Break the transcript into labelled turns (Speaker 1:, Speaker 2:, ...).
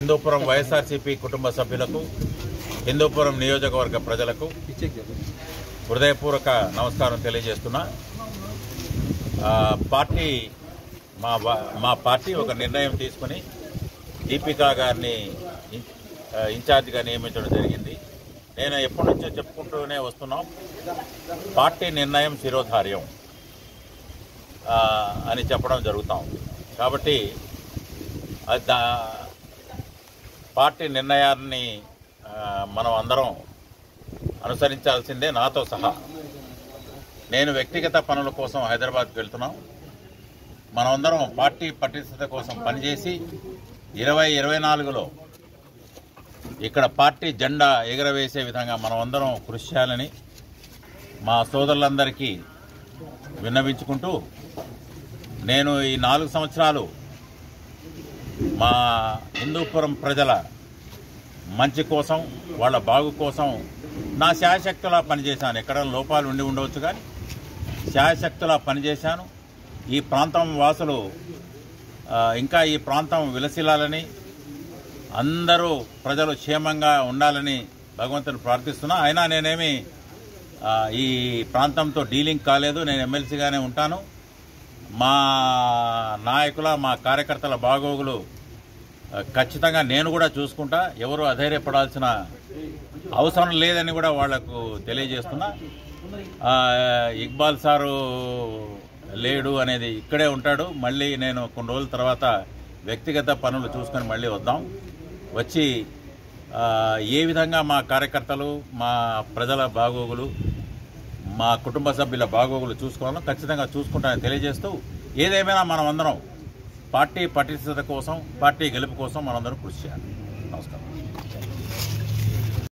Speaker 1: హిందూపురం వైఎస్ఆర్సీపీ కుటుంబ సభ్యులకు హిందూపురం నియోజకవర్గ ప్రజలకు హృదయపూర్వక నమస్కారం తెలియజేస్తున్నా ఆ, పార్టీ మా వా- మా పార్టీ ఒక నిర్ణయం తీసుకుని దీపికా గారిని ఇన్- ఆ, ఇన్ఛార్జిగా నియమించడం జరిగింది నేను ఎప్పటి నుంచో చెప్పుకుంటూనే వస్తున్నాం పార్టీ నిర్ణయం శిరోధార్యం ఆ, అని చెప్పడం జరుగుతూ ఉంది కాబట్టి అది దా- పార్టీ నిర్ణయాన్ని ఆ, మనం అందరం అనుసరించాల్సిందే నాతో సహా నేను వ్యక్తిగత పనుల కోసం హైదరాబాద్కి వెళ్తున్నాం మనమందరం పార్టీ పటిష్టత కోసం పనిచేసి ఇరవై ఇరవై నాలుగులో ఇక్కడ పార్టీ జెండా ఎగరవేసే విధంగా మనమందరం కృషి చేయాలని మా సోదరులందరికీ విన్నవించుకుంటూ నేను ఈ నాలుగు సంవత్సరాలు మా హిందూపురం ప్రజల మంచి కోసం వాళ్ళ బాగు కోసం నా శాయశక్తులా పనిచేశాను ఎక్కడ లోపాలు ఉండి ఉండవచ్చు కానీ శాయశక్తులా పనిచేశాను ఈ ప్రాంతం వాసులు ఆ, ఇంకా ఈ ప్రాంతం విలసిల్లాలని అందరూ ప్రజలు క్షేమంగా ఉండాలని భగవంతుని ప్రార్థిస్తున్నా అయినా నేనేమి ఆ, ఈ ప్రాంతంతో డీలింగ్ కాలేదు నేను ఎమ్మెల్సీగానే ఉంటాను మా నాయకుల మా కార్యకర్తల బాగోగులు ఆ, ఖచ్చితంగా నేను కూడా చూసుకుంటా ఎవరు అధైర్యపడాల్సిన అవసరం లేదని కూడా వాళ్లకు తెలియజేస్తున్నా ఆ, ఇక్బాల్ సారు లేడు అనేది ఇక్కడే ఉంటాడు మళ్ళీ నేను కొన్ని రోజుల తర్వాత వ్యక్తిగత పనులు చూసుకొని మళ్ళీ వద్దాం వచ్చి ఆ, ఏ విధంగా మా కార్యకర్తలు మా ప్రజల బాగోగులు మా కుటుంబ సభ్యుల బాగోగులు చూసుకోవాలో ఖచ్చితంగా చూసుకుంటానని తెలియజేస్తూ ఏదేమైనా మనం అందరం పార్టీ పటిష్టత కోసం పార్టీ గెలుపు కోసం మనందరం కృషి చేయాలి నమస్కారం